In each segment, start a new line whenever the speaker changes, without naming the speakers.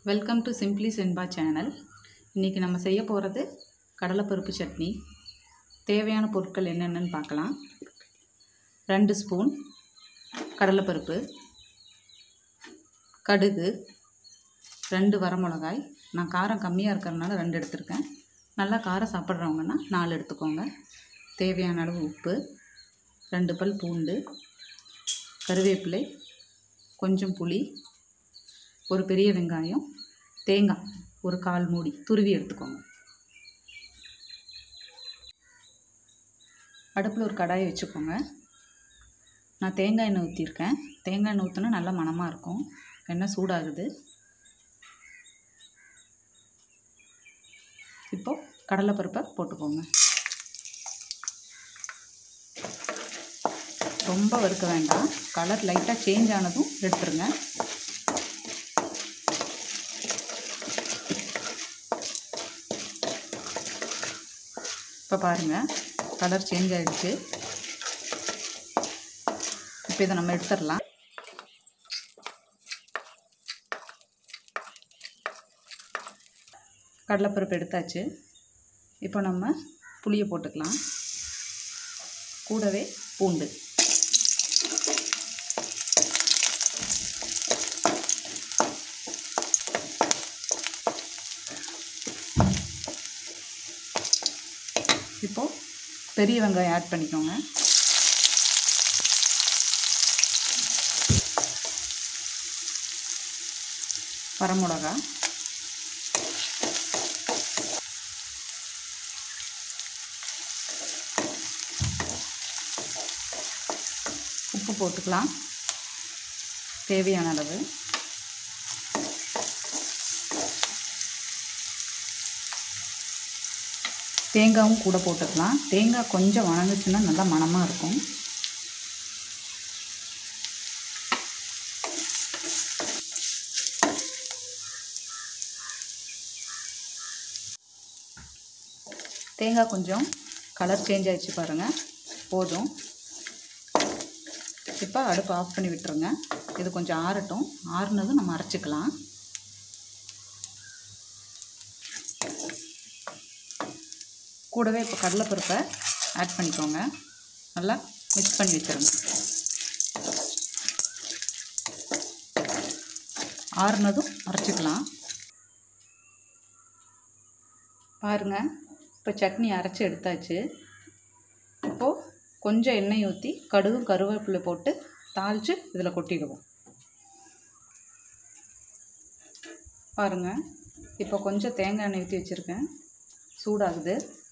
welcome to simply சென்பா channel இன்றைக்கி நம்ம செய்ய போகிறது கடலைப்பருப்பு சட்னி தேவையான பொருட்கள் என்னென்னு பார்க்கலாம் ரெண்டு ஸ்பூன் கடலைப்பருப்பு கடுகு ரெண்டு வரமிளகாய் நான் காரம் கம்மியாக இருக்கிறதுனால ரெண்டு எடுத்திருக்கேன் நல்லா காரம் சாப்பிட்றவங்கன்னா நாலு எடுத்துக்கோங்க தேவையான அளவு உப்பு ரெண்டு பல் பூண்டு கருவேப்பிலை கொஞ்சம் புளி ஒரு பெரிய வெங்காயம் தேங்காய் ஒரு கால் மூடி துருவி எடுத்துக்கோங்க அடுப்பில் ஒரு கடாயை வச்சுக்கோங்க நான் தேங்காய் எண்ணெய் ஊற்றிருக்கேன் தேங்காய் எண்ணெய் ஊற்றினா நல்லா மணமாக இருக்கும் எண்ணெய் சூடாகுது இப்போது கடலைப்பருப்பை போட்டுக்கோங்க ரொம்ப வறுக்க வேண்டாம் கலர் லைட்டாக சேஞ்ச் ஆனதும் எடுத்துருங்க இப்போ பாருங்கள் கலர் சேஞ்ச் ஆகிடுச்சு இப்போ இதை நம்ம எடுத்துடலாம் கடலைப்பருப்பு எடுத்தாச்சு இப்போ நம்ம புளியை போட்டுக்கலாம் கூடவே பூண்டு இப்போது பெரிய வெங்காயம் ஆட் பண்ணிக்கோங்க வரமிளகா உப்பு போட்டுக்கலாம் தேவையான அளவு தேங்காயும் கூட போட்டுக்கலாம் தேங்காய் கொஞ்சம் வணங்குச்சுன்னா நல்லா மணமாக இருக்கும் தேங்காய் கொஞ்சம் கலர் சேஞ்ச் ஆகிடுச்சு பாருங்கள் போதும் இப்போ அடுப்பு ஆஃப் பண்ணி விட்டுருங்க இது கொஞ்சம் ஆறட்டும் ஆறுனதும் நம்ம அரைச்சிக்கலாம் கூடவே இப்போ கடலைப்பருப்பை ஆட் பண்ணிக்கோங்க நல்லா மிக்ஸ் பண்ணி வச்சுருங்க ஆறுனதும் அரைச்சிக்கலாம் பாருங்கள் இப்போ சட்னி அரைச்சி எடுத்தாச்சு இப்போது கொஞ்சம் எண்ணெய் ஊற்றி கடுகும் கருவேப்பிலை போட்டு தாளித்து இதில் கொட்டிடுவோம் பாருங்கள் இப்போ கொஞ்சம் தேங்காய் எண்ணெய் ஊற்றி வச்சுருக்கேன் சூடாகுது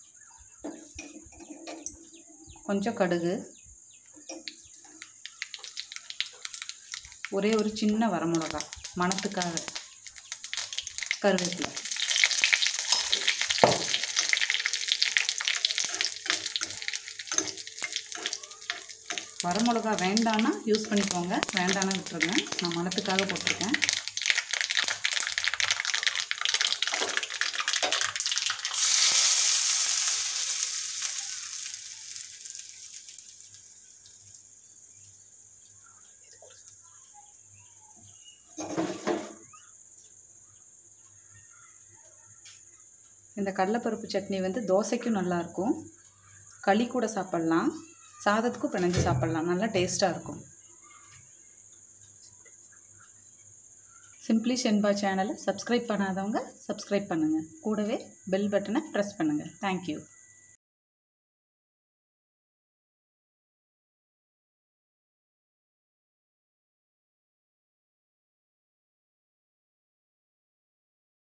கொஞ்சம் கடுகு ஒரே ஒரு சின்ன வரமிளகா மணத்துக்காக கருவேப்பிலை வரமிளகா வேண்டான்னா யூஸ் பண்ணிக்கோங்க வேண்டான்னா விட்டுருங்க நான் மணத்துக்காக போட்டிருக்கேன் இந்த கடலைப்பருப்பு சட்னி வந்து தோசைக்கும் நல்லாயிருக்கும் களி கூட சாப்பிட்லாம் சாதத்துக்கும் பிணைஞ்சு சாப்பிட்லாம் நல்லா டேஸ்ட்டாக இருக்கும் சிம்ப்ளி ஷென்பா சேனலை சப்ஸ்கிரைப் பண்ணாதவங்க சப்ஸ்கிரைப் பண்ணுங்கள் கூடவே பெல் பட்டனை ப்ரெஸ் பண்ணுங்கள் தேங்க்யூ